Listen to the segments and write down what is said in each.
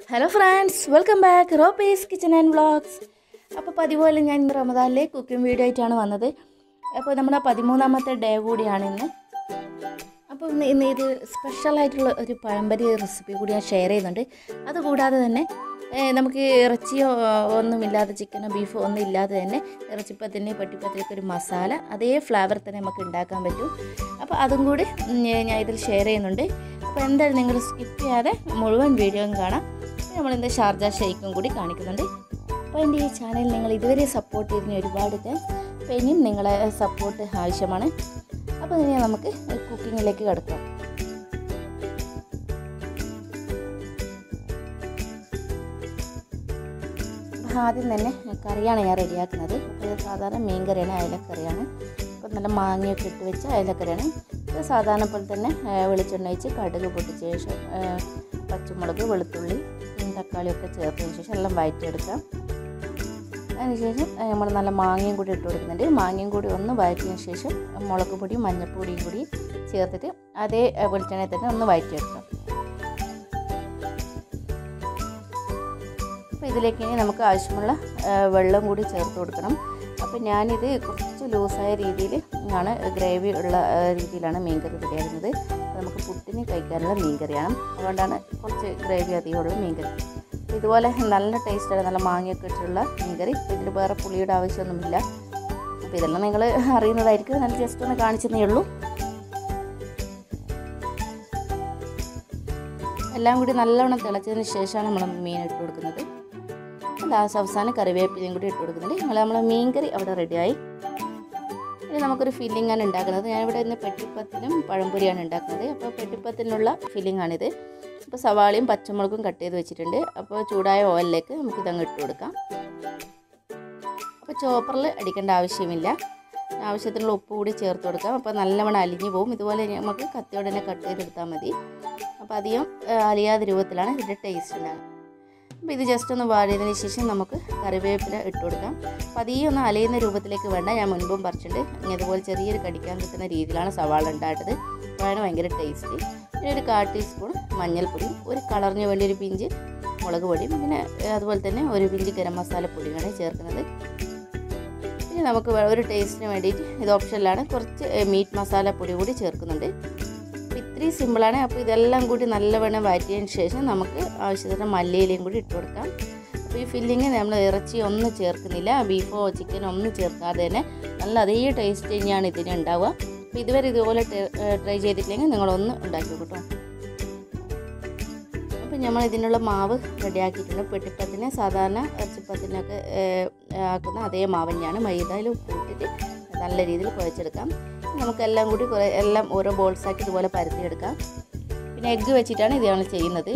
hello friends welcome back റോപ്പീസ് kitchen and vlogs അപ്പോൾ പതിപോലെ ഞാൻ ഇന്ന് റമദാനിലെ കുക്കിംഗ് വീഡിയോ ആയിട്ടാണ് വന്നത് അപ്പോൾ നമ്മുടെ പതിമൂന്നാമത്തെ ഡേ കൂടിയാണ് ഇന്ന് അപ്പോൾ ഇന്ന് ഇന്ന് ഇത് സ്പെഷ്യലായിട്ടുള്ള ഒരു പഴംപരി റെസിപ്പി കൂടി ഞാൻ ഷെയർ ചെയ്യുന്നുണ്ട് അതുകൂടാതെ തന്നെ ഏഹ്, നമുക്ക് ഇറച്ചിയോ ഒന്നുമില്ലാതെ ചിക്കനോ ബീഫോ ഒന്നും ഇല്ലാതെ തന്നെ ഇറച്ചിപ്പത്തിന് പെട്ടിപ്പത്തിനൊക്കെ ഒരു മസാല അതേ ഫ്ലേവർ തന്നെ നമുക്ക് ഉണ്ടാക്കാൻ പറ്റും അപ്പോൾ അതും കൂടി ഉം, ഞാൻ ഇതിൽ ഷെയർ ചെയ്യുന്നുണ്ട് അപ്പോൾ എന്തായാലും നിങ്ങൾ സ്കിപ്പ് ചെയ്യാതെ മുഴുവൻ വീഡിയോയും കാണാം പിന്നെ നമ്മളിന്ന് ഷാർജ ഷെയ്ക്കും കൂടി കാണിക്കുന്നുണ്ട് അപ്പോൾ എൻ്റെ ഈ ചാനൽ നിങ്ങൾ ഇതുവരെ സപ്പോർട്ട് ചെയ്തതിന് ഒരുപാട് താങ്ക്സ് അപ്പോൾ ഇനിയും നിങ്ങളെ സപ്പോർട്ട് ആവശ്യമാണ് അപ്പോൾ ഇനി നമുക്ക് കുക്കിങ്ങിലേക്ക് കിടക്കാം അപ്പോൾ ആദ്യം തന്നെ കറിയാണ് ഞാൻ റെഡിയാക്കുന്നത് അപ്പോൾ ഇത് സാധാരണ മീൻ കറിയാണ് അയലക്കറിയാണ് അപ്പോൾ നല്ല മാങ്ങയൊക്കെ ഇട്ട് വെച്ച അയലക്കറിയാണ് ഇത് സാധാരണ പോലെ തന്നെ ആ, വെളിച്ചെണ്ണ ഒഴിച്ച് കടുക് പൊട്ടിച്ച ശേഷം ആ, പച്ചമുളക് വെളുത്തുള്ളി ഉം, തക്കാളിയൊക്കെ ചേർത്തതിന് ശേഷം എല്ലാം വഴറ്റിയെടുക്കാം അതിനുശേഷം നമ്മൾ നല്ല മാങ്ങയും കൂടി ഇട്ട് കൊടുക്കുന്നുണ്ട് മാങ്ങയും കൂടി ഒന്ന് വഴറ്റിയതിന് ശേഷം മുളക് പൊടിയും മഞ്ഞൾപ്പൊടിയും കൂടി ചേർത്തിട്ട് അതേ ആ, വെളിച്ചെണ്ണയിൽ തന്നെ ഒന്ന് വഴറ്റിയെടുക്കാം അപ്പോൾ ഇതിലേക്ക് ഇനി നമുക്ക് ആവശ്യമുള്ള ആ, വെള്ളം കൂടി ചേർത്ത് കൊടുക്കണം അപ്പോൾ ഞാനിത് കുറച്ച് ലൂസായ രീതിയിൽ ആണ് ഗ്രേവി ഉള്ള ആ, രീതിയിലാണ് മീൻകറി റെഡിയാക്കുന്നത് അപ്പോൾ നമുക്ക് പുട്ടിന് കഴിക്കാനുള്ള മീൻകറിയാണ് അതുകൊണ്ടാണ് കുറച്ച് ഗ്രേവി അധികമുള്ള മീൻകറി അപ്പോൾ ഇതുപോലെ നല്ല ടേസ്റ്റാണ് നല്ല മാങ്ങയൊക്കെ ഇട്ടുള്ള മീൻകറി ഇതിൽ വേറെ പുളിയുടെ ആവശ്യമൊന്നുമില്ല അപ്പോൾ ഇതെല്ലാം നിങ്ങൾ അറിയുന്നതായിരിക്കും നല്ല ജസ്റ്റ് ഒന്ന് കാണിച്ചതേ ഉള്ളൂ എല്ലാം കൂടി നല്ലവണ്ണം തിളച്ചതിന് ശേഷമാണ് നമ്മൾ മീൻ ഇട്ട് കൊടുക്കുന്നത് ലാസ്റ്റ് അവസാനം കറിവേപ്പിലയും കൂടി ഇട്ട് കൊടുക്കുന്നുണ്ട് നമ്മൾ നമ്മളെ മീൻ കറി അവിടെ റെഡിയായി ഇനി നമുക്കൊരു ഫില്ലിംഗ് ആണ് ഉണ്ടാക്കുന്നത് ഞാനിവിടെ ഇന്ന് പെട്ടിപ്പത്തിനും പഴംപൊരിയാണ് ഉണ്ടാക്കുന്നത് അപ്പോൾ പെട്ടിപ്പത്തിനുള്ള ഫില്ലിംഗ് ആണിത് അപ്പോൾ സവാളയും പച്ചമുളകും കട്ട് ചെയ്ത് വെച്ചിട്ടുണ്ട് അപ്പോൾ ചൂടായ ഓയിലിലേക്ക് നമുക്ക് ഇതങ്ങ് ഇട്ട് കൊടുക്കാം അപ്പോൾ ചോപ്പറിൽ അടിക്കേണ്ട ആവശ്യമില്ല ആവശ്യത്തിനുള്ള ഉപ്പ് കൂടി ചേർത്ത് കൊടുക്കാം അപ്പോൾ നല്ലവണ്ണം അലിഞ്ഞു പോകും ഇതുപോലെ നമുക്ക് കത്തിയോടെ തന്നെ കട്ട് ചെയ്തെടുത്താൽ മതി അപ്പോൾ അധികം ആ, അലിയാത്ത രൂപത്തിലാണ് ഇതിൻ്റെ ടേസ്റ്റ് ഉണ്ടാകുക അപ്പോൾ ഇത് ജസ്റ്റ് ഒന്ന് വാടിയതിന് ശേഷം നമുക്ക് കറിവേപ്പില ഇട്ട് കൊടുക്കാം അപ്പോൾ അധികം ഒന്ന് അലയുന്ന രൂപത്തിലേക്ക് വേണ്ട ഞാൻ മുൻപും പറിച്ചിട്ട് ഇനി അതുപോലെ ചെറിയൊരു കടിക്കാൻ കിട്ടുന്ന രീതിയിലാണ് സവാള ഉണ്ടായിട്ടത് അപ്പോഴാണ് ഭയങ്കര ടേസ്റ്റ് പിന്നെ ഒരു കാൽ ടീസ്പൂൺ മഞ്ഞൾപ്പൊടിയും ഒരു കളറിന് വേണ്ടി ഒരു പിഞ്ച് മുളക് പൊടിയും പിന്നെ ഏ, അതുപോലെ തന്നെ ഒരു പിഞ്ച് ഗരം മസാലപ്പൊടിയുമാണ് ചേർക്കുന്നത് ഇനി നമുക്ക് വേ- ഒരു ടേസ്റ്റിന് വേണ്ടിയിട്ട് ഇത് ഓപ്ഷനിലാണ് കുറച്ച് മീറ്റ് മസാലപ്പൊടി കൂടി ചേർക്കുന്നുണ്ട് അപ്പോൾ ഇത്രയും സിമ്പിളാണ് അപ്പോൾ ഇതെല്ലാം കൂടി നല്ലവണ്ണം വഴറ്റിയതിന് ശേഷം നമുക്ക് ആവശ്യത്തിന് മല്ലിയിലയും കൂടി ഇട്ട് കൊടുക്കാം അപ്പോൾ ഈ ഫില്ലിങ് നമ്മൾ ഇറച്ചി ഒന്നും ചേർക്കുന്നില്ല ബീഫോ ചിക്കനോ ഒന്നും ചേർക്കാതെ തന്നെ നല്ല അതേ ടേസ്റ്റ് തന്നെയാണ് ഇതിന് ഉണ്ടാവുക അപ്പോൾ ഇതുവരെ ഇതുപോലെ ട്രൈ ചെയ്തിട്ടില്ലെങ്കിൽ നിങ്ങളൊന്ന് ഉണ്ടാക്കി കേട്ടോ അപ്പോൾ നമ്മൾ ഇതിനുള്ള മാവ് റെഡിയാക്കിയിട്ടുണ്ട് പെട്ടിപ്പത്തിന് സാധാരണ ഇറച്ചിപ്പത്തിനൊക്കെ ഏഹ്, ആക്കുന്ന അതേ മാവ് തന്നെയാണ് മൈദയിൽ ഉപ്പിട്ടിട്ട് നല്ല രീതിയിൽ കുഴച്ചെടുക്കാം നമുക്കെല്ലാം കൂടി കുറേ എല്ലാം ഓരോ ബോൾസാക്കി ഇതുപോലെ പരത്തിയെടുക്കാം പിന്നെ എഗ്ഗ് വെച്ചിട്ടാണ് ഇത് ഞങ്ങൾ ചെയ്യുന്നത്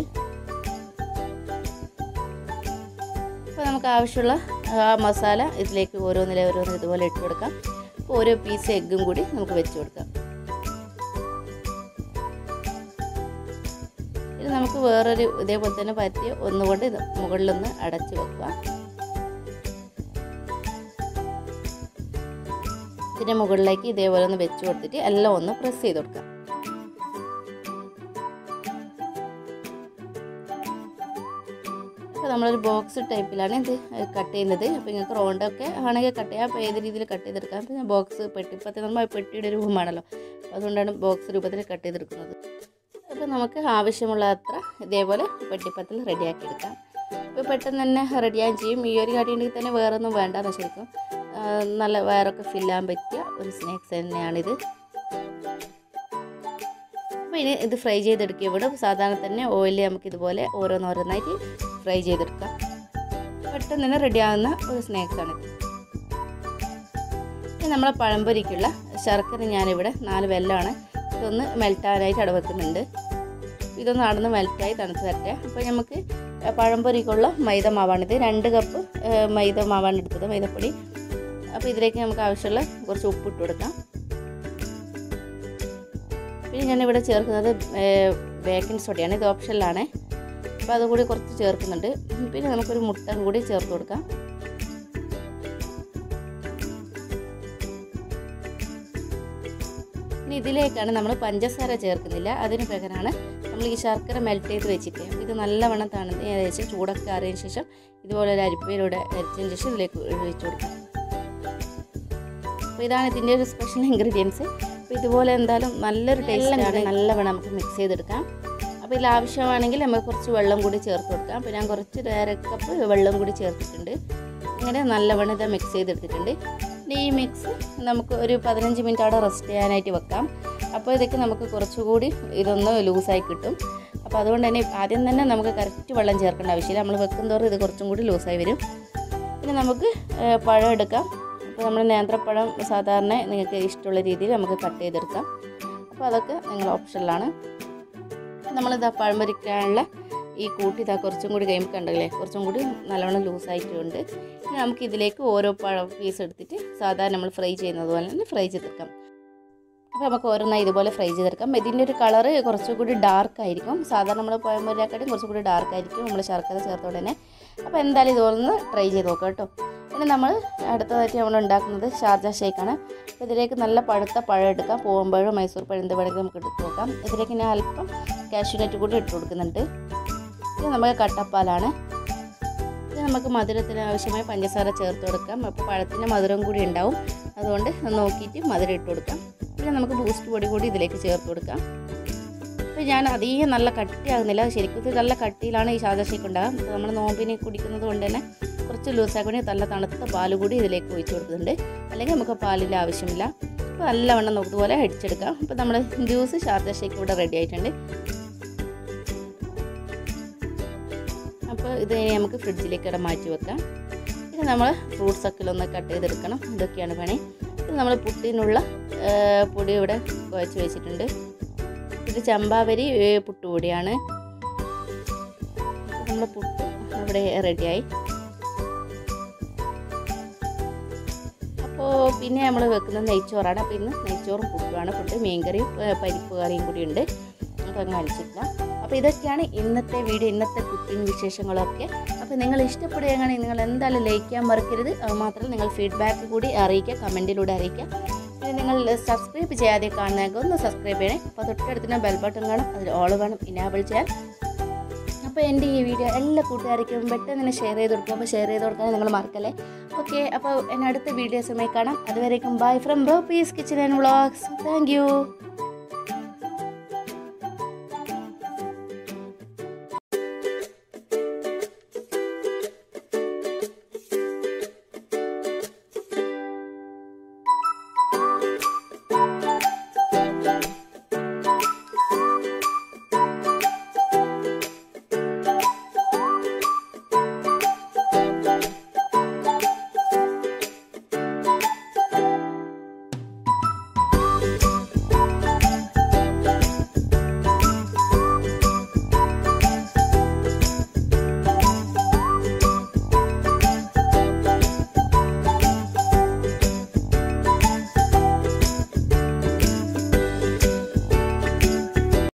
അപ്പോൾ നമുക്ക് ആവശ്യമുള്ള ആ മസാല ഇതിലേക്ക് ഓരോന്നിലെ ഓരോന്നിൽ ഇതുപോലെ ഇട്ട് കൊടുക്കാം അപ്പോൾ ഓരോ പീസ് എഗ്ഗും കൂടി നമുക്ക് വെച്ച് കൊടുക്കാം ഇത് നമുക്ക് വേറൊരു ഇതേപോലെ തന്നെ പരത്തി ഒന്നുകൊണ്ട് ഇത് മുകളിലൊന്ന് അടച്ച് വെക്കുക ഇതിൻ്റെ മുകളിലേക്ക് ഇതേപോലെ ഒന്ന് വെച്ച് കൊടുത്തിട്ട് എല്ലാം ഒന്ന് പ്രസ് ചെയ്ത് കൊടുക്കാം അപ്പോൾ നമ്മളൊരു ബോക്സ് ടൈപ്പിലാണ് ഇത് കട്ട് ചെയ്യുന്നത് അപ്പോൾ നിങ്ങൾക്ക് റൗണ്ടൊക്കെ ആണെങ്കിൽ കട്ട് ചെയ്യാം അപ്പോൾ ഏത് രീതിയിൽ കട്ട് ചെയ്തെടുക്കാം അപ്പോൾ ഞാൻ ബോക്സ് പെട്ടിപ്പത്തി നമ്മൾ പെട്ടിയുടെ രൂപമാണല്ലോ അപ്പോൾ അതുകൊണ്ടാണ് ബോക്സ് രൂപത്തിൽ കട്ട് ചെയ്തെടുക്കുന്നത് അപ്പോൾ നമുക്ക് ആവശ്യമുള്ള അത്ര ഇതേപോലെ പെട്ടിപ്പത്തിൽ റെഡിയാക്കി എടുക്കാം ഇപ്പോൾ പെട്ടെന്ന് തന്നെ റെഡിയാകും ചെയ്യും ഈ ഒരു കടി ഉണ്ടെങ്കിൽ തന്നെ വേറെ ഒന്നും വേണ്ടെന്ന് ശരിക്കും ആ, നല്ല വയറൊക്കെ ഫില്ലാൻ പറ്റിയ ഒരു സ്നാക്സ് തന്നെയാണിത് അപ്പോൾ ഇനി ഇത് ഫ്രൈ ചെയ്തെടുക്കുക ഇവിടെ സാധാരണ തന്നെ ഓയിലിൽ നമുക്ക് ഇതുപോലെ ഓരോന്നോരോന്നായിട്ട് ഫ്രൈ ചെയ്തെടുക്കാം പെട്ടെന്ന് തന്നെ റെഡിയാകുന്ന ഒരു സ്നാക്സാണിത് ഇനി നമ്മളെ പഴംപൊരിക്കുള്ള ശർക്കര ഞാനിവിടെ നാല് വെല്ലമാണ് ഇതൊന്ന് മെൽറ്റാനായിട്ട് അവിടെ വെക്കുന്നുണ്ട് ഇതൊന്ന് നടന്ന് മെൽറ്റായി തണുത്ത് വരട്ടെ അപ്പോൾ നമുക്ക് പഴംപൊരിക്കുള്ള മൈദ മാവാണിത് രണ്ട് കപ്പ് ഏഹ്, മൈദ മാവാണ് എടുത്തത് മൈദപ്പൊടി അപ്പോൾ ഇതിലേക്ക് നമുക്ക് ആവശ്യമുള്ള കുറച്ച് ഉപ്പ് ഇട്ട് കൊടുക്കാം പിന്നെ ഞാനിവിടെ ചേർക്കുന്നത് ബേക്കിംഗ് സോഡയാണ് ഇത് ഓപ്ഷനിലാണ് അപ്പോൾ അതുകൂടി കുറച്ച് ചേർക്കുന്നുണ്ട് പിന്നെ നമുക്കൊരു മുട്ട കൂടി ചേർത്ത് കൊടുക്കാം ഇനി ഇതിലേക്കാണ് നമ്മൾ പഞ്ചസാര ചേർക്കുന്നില്ല അതിന് പകരമാണ് നമ്മൾ ഈ ശർക്കര മെൽറ്റ് ചെയ്ത് വെച്ചിട്ട് അപ്പോൾ ഇത് നല്ലവണ്ണം തണുത്ത് ഏകദേശം ചൂടൊക്കെ അറിയതിന് ശേഷം ഇതുപോലെ ഒരു അരിപ്പയിലൂടെ അരിച്ചതിന് ശേഷം ഇതിലേക്ക് ഒഴിച്ച് കൊടുക്കാം അപ്പോൾ ഇതാണ് ഇതിൻ്റെ ഒരു സ്പെഷ്യൽ ഇൻഗ്രീഡിയൻസ് അപ്പോൾ ഇതുപോലെ എന്തായാലും നല്ലൊരു ടേസ്റ്റാണ് നല്ലവണ്ണം നമുക്ക് മിക്സ് ചെയ്തെടുക്കാം അപ്പോൾ ഇതിൽ ആവശ്യമാണെങ്കിൽ നമുക്ക് കുറച്ച് വെള്ളം കൂടി ചേർത്ത് കൊടുക്കാം അപ്പോൾ ഞാൻ കുറച്ച് അര കപ്പ് വെള്ളം കൂടി ചേർത്തിട്ടുണ്ട് ഇങ്ങനെ നല്ലവണ്ണം ഇത് മിക്സ് ചെയ്തെടുത്തിട്ടുണ്ട് ഇനി ഈ മിക്സ് നമുക്ക് ഒരു പതിനഞ്ച് മിനിറ്റ് അവിടെ റെസ്റ്റ് ചെയ്യാനായിട്ട് വെക്കാം അപ്പോൾ ഇതൊക്കെ നമുക്ക് കുറച്ചുകൂടി ഇതൊന്ന് ലൂസായി കിട്ടും അപ്പോൾ അതുകൊണ്ട് തന്നെ ആദ്യം തന്നെ നമുക്ക് കറക്റ്റ് വെള്ളം ചേർക്കേണ്ട ആവശ്യമില്ല നമ്മൾ വെക്കും തോറും ഇത് കുറച്ചും കൂടി ലൂസായി വരും പിന്നെ നമുക്ക് ഏഹ്, പഴം എടുക്കാം അപ്പോൾ നമ്മൾ നേന്ത്രപ്പഴം സാധാരണ നിങ്ങൾക്ക് ഇഷ്ടമുള്ള രീതിയിൽ നമുക്ക് കട്ട് ചെയ്തെടുക്കാം അപ്പോൾ അതൊക്കെ നിങ്ങൾ ഓപ്ഷനിലാണ് നമ്മളിതാ പഴം പൊരിക്കാനുള്ള ഈ കൂട്ടി ഇതാ കുറച്ചും കൂടി കഴിയുമ്പോൾ കണ്ടല്ലേ കുറച്ചും കൂടി നല്ലവണ്ണം ലൂസായിട്ടുണ്ട് ഇനി നമുക്ക് ഇതിലേക്ക് ഓരോ പഴം പീസ് എടുത്തിട്ട് സാധാരണ നമ്മൾ ഫ്രൈ ചെയ്യുന്നത് പോലെ തന്നെ ഫ്രൈ ചെയ്തെടുക്കാം അപ്പോൾ നമുക്ക് ഓരോന്നായി ഇതുപോലെ ഫ്രൈ ചെയ്തെടുക്കാം ഇതിൻ്റെ ഒരു കളറ് കുറച്ചുകൂടി ഡാർക്ക് ആയിരിക്കും സാധാരണ നമ്മൾ പഴംപൊരിയാക്കാട്ടും കുറച്ചുകൂടി ഡാർക്ക് ആയിരിക്കും നമ്മൾ ശർക്കര ചേർത്തോടെ തന്നെ അപ്പോൾ എന്തായാലും ഇതുപോലെ ട്രൈ ചെയ്ത് നോക്കാം കേട്ടോ ഇനി നമ്മൾ അടുത്തതായിട്ട് നമ്മൾ ഉണ്ടാക്കുന്നത് ഷാർജ ഷേക്കാണ് അപ്പോൾ ഇതിലേക്ക് നല്ല പഴുത്ത പഴം എടുക്കാം പൂവമ്പഴം മൈസൂർ പഴം എന്ത് വേണമെങ്കിലും നമുക്ക് എടുത്ത് നോക്കാം ഇതിലേക്ക് ഞാൻ അല്പം കാഷ്യൂനട്ട് കൂടി ഇട്ട് കൊടുക്കുന്നുണ്ട് ഇത് നമുക്ക് കട്ടപ്പാലാണ് ഇത് നമുക്ക് മധുരത്തിന് ആവശ്യമായ പഞ്ചസാര ചേർത്ത് കൊടുക്കാം അപ്പോൾ പഴത്തിൻ്റെ മധുരം കൂടി ഉണ്ടാവും അതുകൊണ്ട് അത് നോക്കിയിട്ട് മധുരം ഇട്ട് കൊടുക്കാം പിന്നെ നമുക്ക് ബൂസ്റ്റ് പൊടി കൂടി ഇതിലേക്ക് ചേർത്ത് കൊടുക്കാം അപ്പോൾ ഞാൻ അധികം നല്ല കട്ടിയാകുന്നില്ല ശരിക്കും ഇത് നല്ല കട്ടിയിലാണ് ഈ ഷാജ ഷേക്ക് ഉണ്ടാകും അപ്പോൾ നമ്മൾ നോമ്പിന് കുടിക്കുന്നത് കൊണ്ട് തന്നെ കുറച്ച് ലൂസാക്കി വേണ്ടി നല്ല തണുത്ത പാൽ കൂടി ഇതിലേക്ക് ഒഴിച്ച് കൊടുക്കുന്നുണ്ട് അല്ലെങ്കിൽ നമുക്ക് പാലിൻ്റെ ആവശ്യമില്ല അപ്പോൾ നല്ലവണ്ണം നമുക്ക് ഇതുപോലെ അടിച്ചെടുക്കാം അപ്പോൾ നമ്മൾ ജ്യൂസ് ഷാർജ ഷേക്ക് ഇവിടെ റെഡി ആയിട്ടുണ്ട് അപ്പോൾ ഇത് ഇനി നമുക്ക് ഫ്രിഡ്ജിലേക്ക് ഇവിടെ മാറ്റി വെക്കാം പിന്നെ നമ്മൾ ഫ്രൂട്ട്സ് ഒക്കെ ഒന്ന് കട്ട് ചെയ്തെടുക്കണം ഇതൊക്കെയാണ് പണി ഇത് നമ്മൾ പുട്ടിനുള്ള ആ, പൊടി ഇവിടെ കുഴച്ച് വെച്ചിട്ടുണ്ട് ഇത് ചമ്പാവരി ഏ, പുട്ടുപൊടിയാണ് നമ്മൾ പുട്ട് ഇവിടെ റെഡിയായി അപ്പോൾ പിന്നെ നമ്മൾ വെക്കുന്നത് നെയ്ച്ചോറാണ് അപ്പോൾ ഇന്ന് നെയ്ച്ചോറും പുട്ടുമാണ് പുട്ട് മീൻകറിയും ഏ, പരിപ്പ് കറിയും കൂടി ഉണ്ട് അപ്പം കാണിച്ചിട്ടില്ല അപ്പോൾ ഇതൊക്കെയാണ് ഇന്നത്തെ വീഡിയോ ഇന്നത്തെ കുക്കിംഗ് വിശേഷങ്ങളൊക്കെ അപ്പോൾ നിങ്ങൾ ഇഷ്ടപ്പെടുകയാണെങ്കിൽ നിങ്ങൾ എന്തായാലും ലൈക്ക് ചെയ്യാൻ മറക്കരുത് അത് മാത്രമല്ല നിങ്ങൾ ഫീഡ്ബാക്ക് കൂടി അറിയിക്കുക കമൻറ്റിലൂടെ അറിയിക്കുക പിന്നെ നിങ്ങൾ സബ്സ്ക്രൈബ് ചെയ്യാതെ കാണുന്നതൊക്കെ ഒന്ന് സബ്സ്ക്രൈബ് ചെയ്യണേ അപ്പോൾ തൊട്ടടുത്തിന് ബെൽ ബട്ടൺ കാണും അതിൽ ഓൾ വേണം ഇനാബിൾ ചെയ്യാൻ അപ്പോൾ എൻ്റെ ഈ വീഡിയോ എല്ലാ കൂട്ടുകാർക്കും പെട്ടെന്ന് തന്നെ ഷെയർ ചെയ്ത് കൊടുക്കുക അപ്പോൾ ഷെയർ ചെയ്ത് കൊടുക്കാൻ നിങ്ങൾ മറക്കല്ലേ ഓക്കെ അപ്പോൾ എന്നെ അടുത്ത വീഡിയോസുമായി കാണാം അതുവരേക്കും ബൈ ഫ്രം ബ്രോ പീസ് kitchen and vlogs thank U